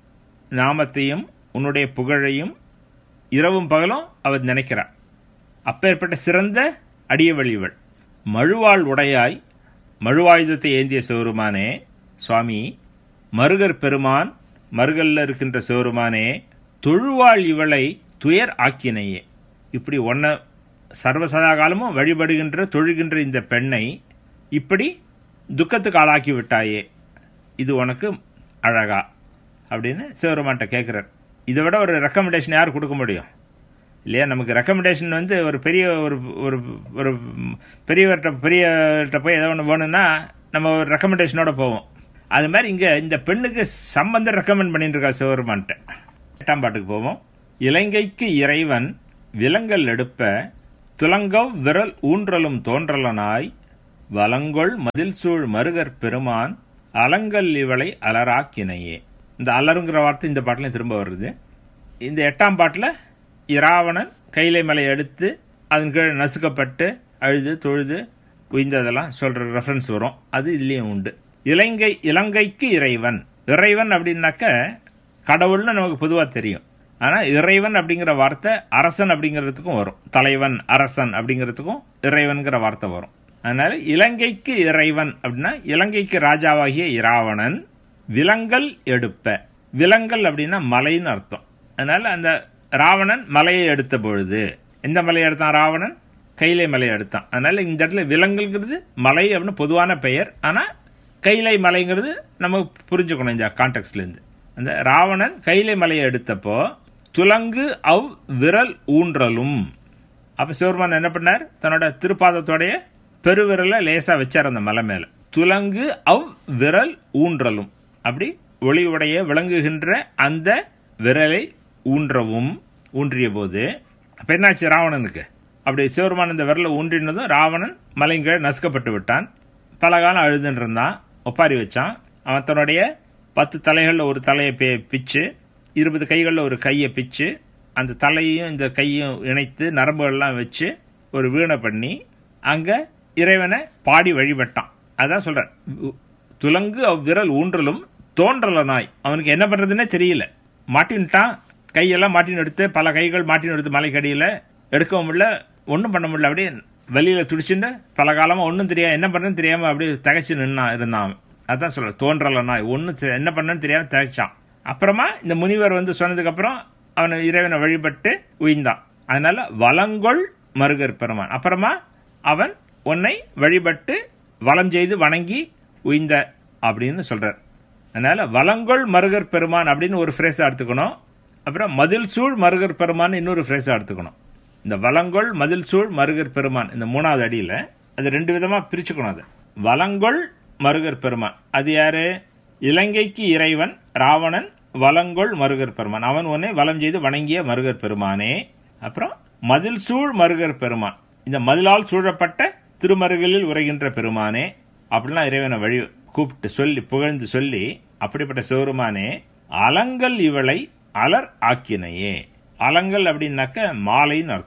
நாமத்தையும் உன்னுடைய புகழையும் இரவும் பகலும் அவள் நினைக்கிறாள் அப்பேற்பட்ட சிறந்த அடியவள் இவள் மழுவாள் உடையாய் மழுவாயுதத்தை ஏந்திய சிவருமானே சுவாமி மருகர் பெருமான் மருகல்ல இருக்கின்ற சிவருமானே தொழுவாள் இவளை துயர் ஆக்கினையே இப்படி ஒன்ன சர்வசதா காலமும் வழிபடுகின்ற தொழுகின்ற இந்த பெண்ணை இப்படி துக்கத்துக்கு ஆளாக்கி விட்டாயே இது உனக்கு அழகா அப்படின்னு சிவருமான்ட்ட கேட்குறார் இதை விட ஒரு ரெக்கமெண்டேஷன் யார் கொடுக்க முடியும் இல்லையா நமக்கு ரெக்கமெண்டேஷன் வந்து ஒரு பெரிய ஒரு ஒரு ஒரு பெரியவர்கிட்ட பெரியவர்கிட்ட போய் ஏதோ ஒன்று வேணும்னா நம்ம ஒரு ரெக்கமெண்டேஷனோட போவோம் அது மாதிரி இங்கே இந்த பெண்ணுக்கு சம்பந்தம் ரெக்கமெண்ட் பண்ணிட்டு இருக்கா சிவருமான்ட்ட எட்டாம் பாட்டுக்கு போவோம் இலங்கைக்கு இறைவன் விலங்கல் எடுப்ப துலங்கவ் விரல் ஊன்றலும் தோன்றலனாய் வலங்கொள் மதில் சூழ் மருகர் பெருமான் அலங்கல் இவளை அலராக்கினையே இந்த அலருங்கிற வார்த்தை இந்த பாட்டிலையும் திரும்ப வருது இந்த எட்டாம் பாட்டில் இராவணன் கைலை மலை எடுத்து அதன் கீழ் நசுக்கப்பட்டு அழுது தொழுது உய்ந்ததெல்லாம் சொல்ற ரெஃபரன்ஸ் வரும் அது இதுலேயும் உண்டு இலங்கை இலங்கைக்கு இறைவன் இறைவன் அப்படின்னாக்க கடவுள்னு நமக்கு பொதுவாக தெரியும் ஆனால் இறைவன் அப்படிங்கிற வார்த்தை அரசன் அப்படிங்கிறதுக்கும் வரும் தலைவன் அரசன் அப்படிங்கிறதுக்கும் இறைவன்கிற வார்த்தை வரும் அதனால இலங்கைக்கு இறைவன் அப்படின்னா இலங்கைக்கு ராஜாவாகிய இராவணன் விலங்கல் எடுப்ப விலங்கல் அப்படின்னா மலைன்னு அர்த்தம் அதனால அந்த ராவணன் மலையை எடுத்த பொழுது எந்த மலையை எடுத்தான் ராவணன் கைலை மலையை எடுத்தான் அதனால இந்த இடத்துல விலங்கல்ங்கிறது மலை அப்படின்னு பொதுவான பெயர் ஆனால் கைலை மலைங்கிறது நம்ம புரிஞ்சுக்கணும் இந்த கான்டெக்ட்லேருந்து அந்த ராவணன் கைலை மலையை எடுத்தப்போ துலங்கு அவ் விரல் ஊன்றலும் அப்ப சிவருமான் என்ன பண்ணார் தன்னோட திருப்பாதத்தோடைய பெருவிரலை லேசா வச்சார் அந்த மலை மேல துலங்கு அவ் விரல் ஊன்றலும் அப்படி ஒளி உடைய விளங்குகின்ற அந்த விரலை ஊன்றவும் ஊன்றிய போது அப்ப என்னாச்சு ராவணனுக்கு அப்படி சிவருமான் இந்த விரலை ஊன்றினதும் ராவணன் மலைங்க நசுக்கப்பட்டு விட்டான் பல காலம் அழுதுன்னு இருந்தான் ஒப்பாரி வச்சான் அவன் தன்னுடைய பத்து தலைகளில் ஒரு தலையை பி- பிச்சு இருபது கைகளில் ஒரு கையை பிச்சு அந்த தலையையும் இந்த கையும் இணைத்து நரம்புகள்லாம் வச்சு ஒரு வீணை பண்ணி அங்கே இறைவனை பாடி வழிபட்டான் அதான் சொல்றேன் உ- துலங்கு அவ்விரல் ஊன்றலும் தோன்றல நாய் அவனுக்கு என்ன பண்றதுன்னே தெரியல மாட்டின்ட்டான் கையெல்லாம் மாட்டின்னு எடுத்து பல கைகள் மாட்டின்னு எடுத்து மலைக்கடியில் எடுக்கவும் முடியல ஒன்றும் பண்ண முடியல அப்படியே வெளியில துடிச்சுட்டு பல காலமா ஒன்றும் தெரியாது என்ன பண்ணுன்னு தெரியாம அப்படியே தகைச்சு நின்னான் இருந்தான் அவன் அதான் சொல்ற தோன்றல நாய் ஒன்றும் என்ன பண்ணன்னு தெரியாம தகைச்சான் அப்புறமா இந்த முனிவர் வந்து சொன்னதுக்கு அப்புறம் அவனை இறைவனை வழிபட்டு உயிர்ந்தான் அதனால வலங்கொள் மருகர் பெருமான் அப்புறமா அவன் உன்னை வழிபட்டு வலம் செய்து வணங்கி உய்ந்த அப்படின்னு சொல்றார் அதனால வலங்கொள் மருகர் பெருமான் அப்படின்னு ஒரு ஃப்ரேஸை எடுத்துக்கணும் அப்புறம் மதில் சூழ் மருகர் பெருமான் இன்னொரு ஃப்ரேஸை எடுத்துக்கணும் இந்த வலங்கொள் மதில் சூழ் மருகர் பெருமான் இந்த மூணாவது அடியில அது ரெண்டு விதமா பிரிச்சுக்கணும் அது வலங்கொள் மருகர் பெருமான் அது யாரு இலங்கைக்கு இறைவன் ராவணன் வலங்கொள் மருகர் பெருமான் அவன் உன்னை வலம் செய்து வணங்கிய மருகர் பெருமானே அப்புறம் மதில் சூழ் மருகர் பெருமான் இந்த மதிலால் சூழப்பட்ட திருமருகலில் உரைகின்ற பெருமானே அப்படிலாம் இறைவனை வழி கூப்பிட்டு சொல்லி புகழ்ந்து சொல்லி அப்படிப்பட்ட சிவருமானே அலங்கல் இவளை அலர் ஆக்கினையே அலங்கல் அப்படின்னாக்க மாலைன்னு அர்த்தம்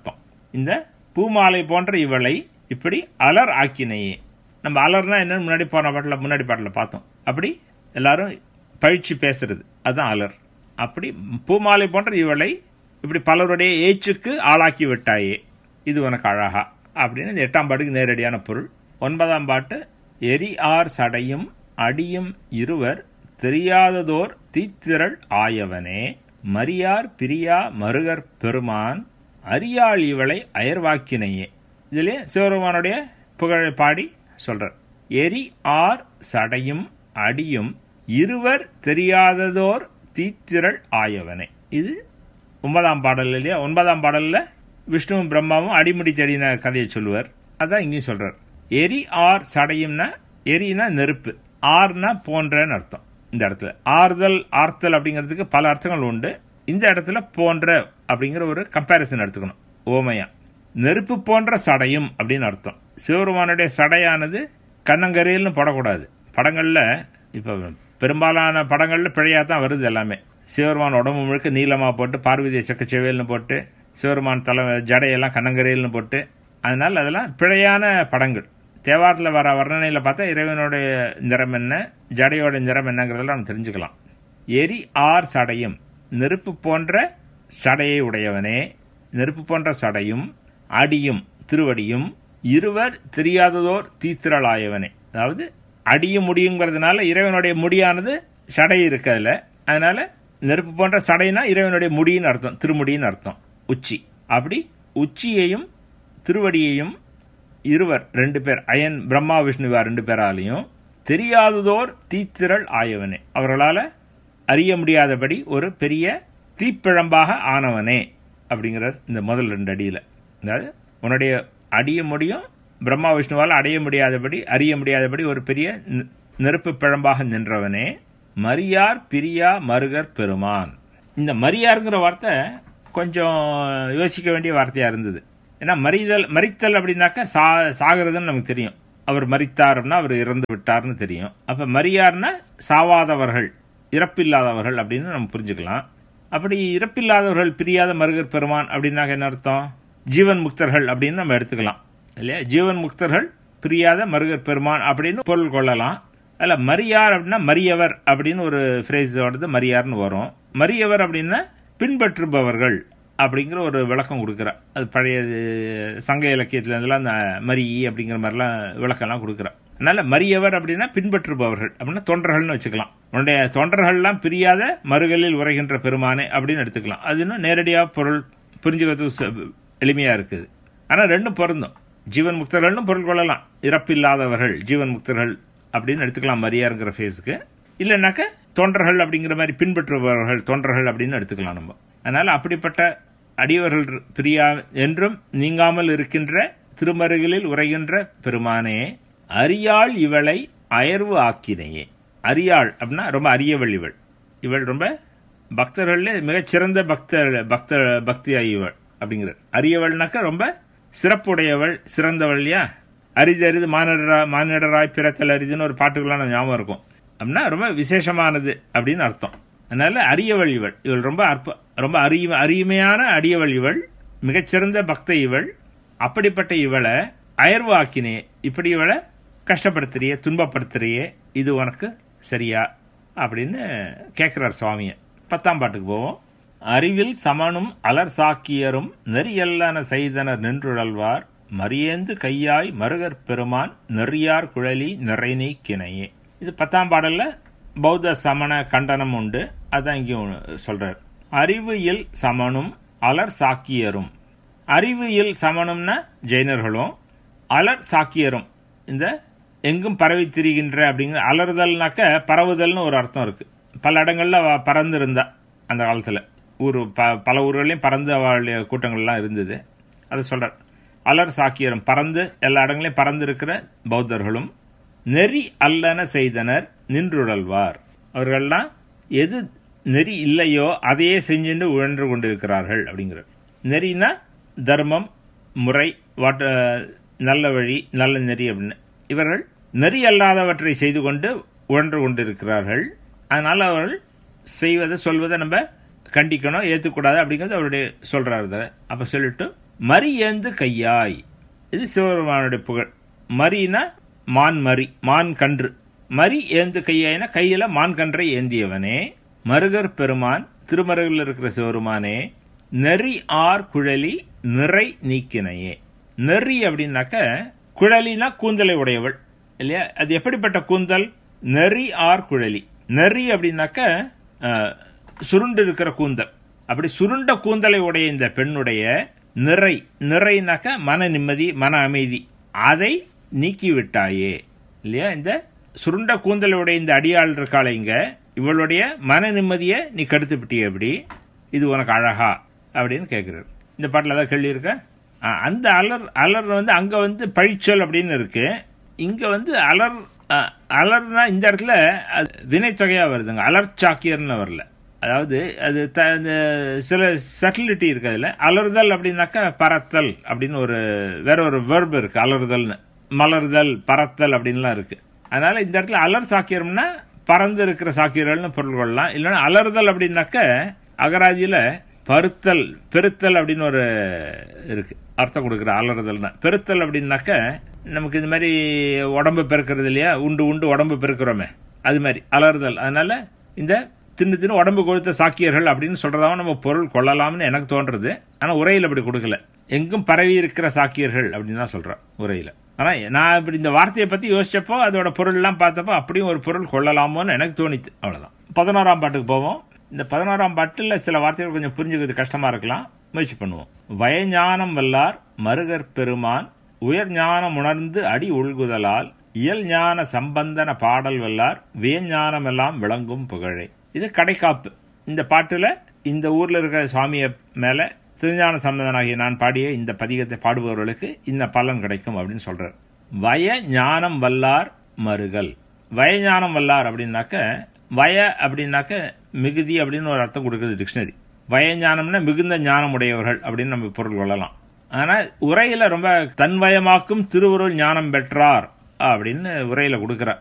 இந்த பூமாலை போன்ற இவளை இப்படி அலர் ஆக்கினையே நம்ம அலர்னா என்னன்னு முன்னாடி போன பாட்டில் முன்னாடி பாட்டில் பார்த்தோம் அப்படி எல்லாரும் பழிச்சு பேசுறது அதுதான் அலர் அப்படி பூமாலை போன்ற இவளை இப்படி பலருடைய ஏச்சுக்கு ஆளாக்கி விட்டாயே இது உனக்கு அழகா அப்படின்னு இந்த எட்டாம் பாட்டுக்கு நேரடியான பொருள் ஒன்பதாம் பாட்டு எரி ஆர் சடையும் அடியும் இருவர் தெரியாததோர் தீத்திரள் ஆயவனே மரியார் பிரியா மருகர் பெருமான் அரியாள் இவளை அயர்வாக்கினையே இதிலே சிவபெருமானுடைய புகழை பாடி சொல்றார் எரி ஆர் சடையும் அடியும் இருவர் தெரியாததோர் தீத்திரள் ஆயவனே இது ஒன்பதாம் பாடல் இல்லையா ஒன்பதாம் பாடல்ல விஷ்ணுவும் பிரம்மாவும் அடிமுடி தேடின கதையை சொல்லுவார் அதான் இங்கேயும் சொல்றார் எரி ஆர் சடையும்னா எரினா நெருப்பு ஆர்னா போன்றன்னு அர்த்தம் இந்த இடத்துல ஆறுதல் ஆர்த்தல் அப்படிங்கிறதுக்கு பல அர்த்தங்கள் உண்டு இந்த இடத்துல போன்ற அப்படிங்கிற ஒரு கம்பேரிசன் எடுத்துக்கணும் ஓமையா நெருப்பு போன்ற சடையும் அப்படின்னு அர்த்தம் சிவபெருமானுடைய சடையானது கண்ணங்கரையில்னு படக்கூடாது படங்கள்ல இப்போ பெரும்பாலான படங்கள்ல பிழையா தான் வருது எல்லாமே சிவபெருமான் உடம்பு முழுக்க நீளமாக போட்டு பார்வதியை செக்கச்செவேல்னு போட்டு சிவபெருமான் தலை ஜடையெல்லாம் கண்ணங்கரையில்னு போட்டு அதனால் அதெல்லாம் பிழையான படங்கள் தேவாரத்தில் வர வர்ணனையில் பார்த்தா இறைவனுடைய நிறம் என்ன ஜடையோட நிறம் என்னங்கிறதெல்லாம் நம்ம தெரிஞ்சுக்கலாம் எரி ஆர் சடையும் நெருப்பு போன்ற சடையை உடையவனே நெருப்பு போன்ற சடையும் அடியும் திருவடியும் இருவர் தெரியாததோர் தீத்திரளாயவனே அதாவது அடியும் முடியுங்கிறதுனால இறைவனுடைய முடியானது சடை இருக்கு அதுல அதனால நெருப்பு போன்ற சடைனா இறைவனுடைய முடின்னு அர்த்தம் திருமுடின்னு அர்த்தம் உச்சி அப்படி உச்சியையும் திருவடியையும் இருவர் ரெண்டு பேர் அயன் பிரம்மா விஷ்ணுவா ரெண்டு பேராலையும் தெரியாததோர் தீத்திரள் ஆயவனே அவர்களால் அறிய முடியாதபடி ஒரு பெரிய தீப்பிழம்பாக ஆனவனே அப்படிங்கிறார் இந்த முதல் ரெண்டு அடியில் அதாவது உன்னுடைய அடிய முடியும் பிரம்மா விஷ்ணுவால் அடைய முடியாதபடி அறிய முடியாதபடி ஒரு பெரிய நெ- நெருப்பு பிழம்பாக நின்றவனே மரியார் பிரியா மருகர் பெருமான் இந்த மரியாருங்கிற வார்த்தை கொஞ்சம் யோசிக்க வேண்டிய வார்த்தையா இருந்தது ஏன்னா மறிதல் மறித்தல் அப்படின்னாக்கா சா சாகிறதுன்னு நமக்கு தெரியும் அவர் மறித்தார்னா அவர் இறந்து விட்டார்னு தெரியும் அப்ப மரியார்னா சாவாதவர்கள் இறப்பில்லாதவர்கள் அப்படின்னு நம்ம புரிஞ்சுக்கலாம் அப்படி இறப்பில்லாதவர்கள் பிரியாத மருகர் பெருமான் அப்படின்னாக்க என்ன அர்த்தம் ஜீவன் முக்தர்கள் அப்படின்னு நம்ம எடுத்துக்கலாம் இல்லையா ஜீவன் முக்தர்கள் பிரியாத மருகர் பெருமான் அப்படின்னு பொருள் கொள்ளலாம் அல்ல மரியார் அப்படின்னா மரியவர் அப்படின்னு ஒரு ஃப்ரேஸ் வருது மரியார்னு வரும் மரியவர் அப்படின்னா பின்பற்றுபவர்கள் அப்படிங்கிற ஒரு விளக்கம் கொடுக்குறா அது பழைய அஹ், சங்க இலக்கியத்துல இருந்தெல்லாம் அந்த மரி அப்படிங்கிற மாதிரிலாம் விளக்கம்லாம் கொடுக்குறா அதனால மரியவர் அப்படின்னா பின்பற்றுபவர்கள் அப்படின்னா தொண்டர்கள்னு வச்சுக்கலாம் உன்னுடைய தொண்டர்கள்லாம் பிரியாத மறுகளில் உரைகின்ற பெருமானே அப்படின்னு எடுத்துக்கலாம் அது இன்னும் நேரடியாக பொருள் புரிஞ்சுக்கிறதுக்கு ச- எளிமையா இருக்குது ஆனா ரெண்டும் பொருந்தும் ஜீவன் முக்தர்கள்னு பொருள் கொள்ளலாம் இறப்பில்லாதவர்கள் ஜீவன் முக்தர்கள் அப்படின்னு எடுத்துக்கலாம் மரியாருங்கிற ஃபேஸுக்கு இல்லைனாக்க தொண்டர்கள் அப்படிங்கிற மாதிரி பின்பற்றுபவர்கள் தொண்டர்கள் அப்படின்னு எடுத்துக்கலாம் நம்ம அதனால அப்படிப்பட்ட அடியவர்கள் பிரியா என்றும் நீங்காமல் இருக்கின்ற திருமருகிலில் உரைகின்ற பெருமானே அரியாள் இவளை அயர்வு ஆக்கினையே அரியாள் அப்படின்னா ரொம்ப அரியவள் இவள் இவள் ரொம்ப பக்தர்கள்ல மிகச்சிறந்த பக்தர் பக்த பக்தி இவள் அப்படிங்கிறார் அரியவள்னாக்க ரொம்ப சிறப்புடையவள் சிறந்தவள் இல்லையா அரிது அரிது மானிடரா மானிடராய் பிறத்தல் அரிதுன்னு ஒரு பாட்டுக்கெல்லாம் நம்ம ஞாபகம் இருக்கும் அப்படின்னா ரொம்ப விசேஷமானது அப்படின்னு அர்த்தம் அதனால அரியவள் இவள் இவள் ரொம்ப அற்ப ரொம்ப அரிய அருமையான அடியவள் இவள் மிகச்சிறந்த பக்த இவள் அப்படிப்பட்ட இவளை அயர்வு ஆக்கினே இப்படி இவளை கஷ்டப்படுத்துறியே துன்பப்படுத்துறியே இது உனக்கு சரியா அப்படின்னு கேட்கிறார் சுவாமியை பத்தாம் பாட்டுக்கு போவோம் அறிவில் சமனும் அலர் சாக்கியரும் நெறியல்லன செய்தனர் நின்றுழல்வார் மரியேந்து கையாய் மருகர் பெருமான் நெறியார் குழலி நிறைநீ கிணையே இது பத்தாம் பாடல்ல பௌத்த சமண கண்டனம் உண்டு அதான் இங்கேயும் சொல்றார் அறிவு இல் சமனும் அலர் சாக்கியரும் அறிவு இல் சமணம்னா ஜெயினர்களும் அலர் சாக்கியரும் இந்த எங்கும் பரவி திரிகின்ற அப்படிங்கிற அலறுதல்னாக்க பரவுதல்னு ஒரு அர்த்தம் இருக்கு பல இடங்கள்ல அவ பறந்து இருந்தா அந்த காலத்துல ஊர் ப பல ஊர்களையும் பறந்து அவளுடைய கூட்டங்கள்லாம் இருந்தது அதை சொல்றார் அலர் சாக்கியரும் பறந்து எல்லா இடங்களையும் பறந்து இருக்கிற பௌத்தர்களும் நெறி அல்லன செய்தனர் நின்றுழல்வார் அவர்கள்லாம் எது நெறி இல்லையோ அதையே செஞ்சுட்டு உழன்று கொண்டிருக்கிறார்கள் அப்படிங்கிறார் நெறினா தர்மம் முறை வாட்ட நல்ல வழி நல்ல நெறி அப்படின்னு இவர்கள் நெறி அல்லாதவற்றை செய்து கொண்டு உழன்று கொண்டிருக்கிறார்கள் அதனால அவர்கள் செய்வதை சொல்வதை நம்ம கண்டிக்கணும் ஏற்றுக்கூடாது அப்படிங்கிறது அவருடைய சொல்றாரு இதை. அப்ப சொல்லிட்டு மரி ஏந்து கையாய் இது சிவபெருமானுடைய புகழ் மரினா மான் மரி மான் கன்று மரி ஏந்து கையாயினா கையில மான் கன்றை ஏந்தியவனே மருகர் பெருமான் திருமருகில் இருக்கிற சிவருமானே நெறி ஆர் குழலி நிறை நீக்கினையே நெறி அப்படின்னாக்க குழலினா கூந்தலை உடையவள் இல்லையா அது எப்படிப்பட்ட கூந்தல் நெறி ஆர் குழலி நெறி அப்படின்னாக்க அஹ், சுருண்டு இருக்கிற கூந்தல் அப்படி சுருண்ட கூந்தலை உடைய இந்த பெண்ணுடைய நிறை நிறைனாக்க மன நிம்மதி மன அமைதி அதை நீக்கி விட்டாயே இல்லையா இந்த சுருண்ட கூந்தலுடைய இந்த அடியாள் இருக்காளே இங்க இவளுடைய மன நிம்மதியை நீ கெடுத்து விட்டிய எப்படி இது உனக்கு அழகா அப்படின்னு கேட்கிறார் இந்த பாட்டில் ஏதாவது கேள்வி இருக்கா ஆ, அந்த அலர் அலர் வந்து அங்க வந்து பழிச்சொல் அப்படின்னு இருக்கு இங்க வந்து அலர் ஆ, அலர்னா இந்த இடத்துல அது வினைத்தொகையா வருதுங்க அலர்ச்சாக்கியர்னு வரல அதாவது அது த இந்த சில சட்டிலிட்டி இருக்கு அதுல அலறுதல் அப்படின்னாக்கா பறத்தல் அப்படின்னு ஒரு வேற ஒரு வெர்ப் இருக்கு அலறுதல்னு மலர்தல் பறத்தல் அப்படின்லாம் இருக்கு அதனால இந்த இடத்துல அலர் சாக்கியம்னா பறந்து இருக்கிற சாக்கியர்கள்னு பொருள் கொள்ளலாம் இல்லைன்னா அலறுதல் அப்படின்னாக்க அகராதியில பருத்தல் பெருத்தல் அப்படின்னு ஒரு இருக்கு அர்த்தம் கொடுக்குற அலறுதல்னா பெருத்தல் அப்படின்னாக்க நமக்கு இந்த மாதிரி உடம்பு பெருக்கிறது இல்லையா உண்டு உண்டு உடம்பு பெருக்கிறோமே அது மாதிரி அலறுதல் அதனால இந்த தின்னு தின்னு உடம்பு கொழுத்த சாக்கியர்கள் அப்படின்னு சொல்றதாவும் நம்ம பொருள் கொள்ளலாம்னு எனக்கு தோன்றது ஆனா உரையில் அப்படி கொடுக்கல எங்கும் பரவி இருக்கிற சாக்கியர்கள் அப்படின்னு தான் சொல்றேன் உரையில ஆனா நான் இப்படி இந்த வார்த்தையை பத்தி யோசிச்சப்போ அதோட பொருள் எல்லாம் பார்த்தப்போ அப்படியும் ஒரு பொருள் கொள்ளலாமோன்னு எனக்கு தோணித்து அவ்வளவுதான் பதினோராம் பாட்டுக்கு போவோம் இந்த பதினோராம் பாட்டில் சில வார்த்தைகள் கொஞ்சம் புரிஞ்சுக்கிறது கஷ்டமா இருக்கலாம் முயற்சி பண்ணுவோம் வயஞானம் வல்லார் மருகர் பெருமான் உயர் ஞானம் உணர்ந்து அடி உள்குதலால் இயல் ஞான சம்பந்தன பாடல் வல்லார் வேஞானம் எல்லாம் விளங்கும் புகழே இது கடைக்காப்பு இந்த பாட்டுல இந்த ஊர்ல இருக்கிற சுவாமிய மேல திருஞான சம்பந்தனாகிய நான் பாடிய இந்த பதிகத்தை பாடுபவர்களுக்கு இந்த பலன் கிடைக்கும் அப்படின்னு சொல்றார் வய ஞானம் வல்லார் மருகல் வய ஞானம் வல்லார் அப்படின்னாக்க வய அப்படின்னாக்க மிகுதி அப்படின்னு ஒரு அர்த்தம் கொடுக்குது டிக்ஷனரி வய ஞானம்னா மிகுந்த ஞானம் உடையவர்கள் அப்படின்னு நம்ம பொருள் கொள்ளலாம் ஆனா உரையில ரொம்ப தன்வயமாக்கும் திருவுருள் ஞானம் பெற்றார் அப்படின்னு உரையில கொடுக்கிறார்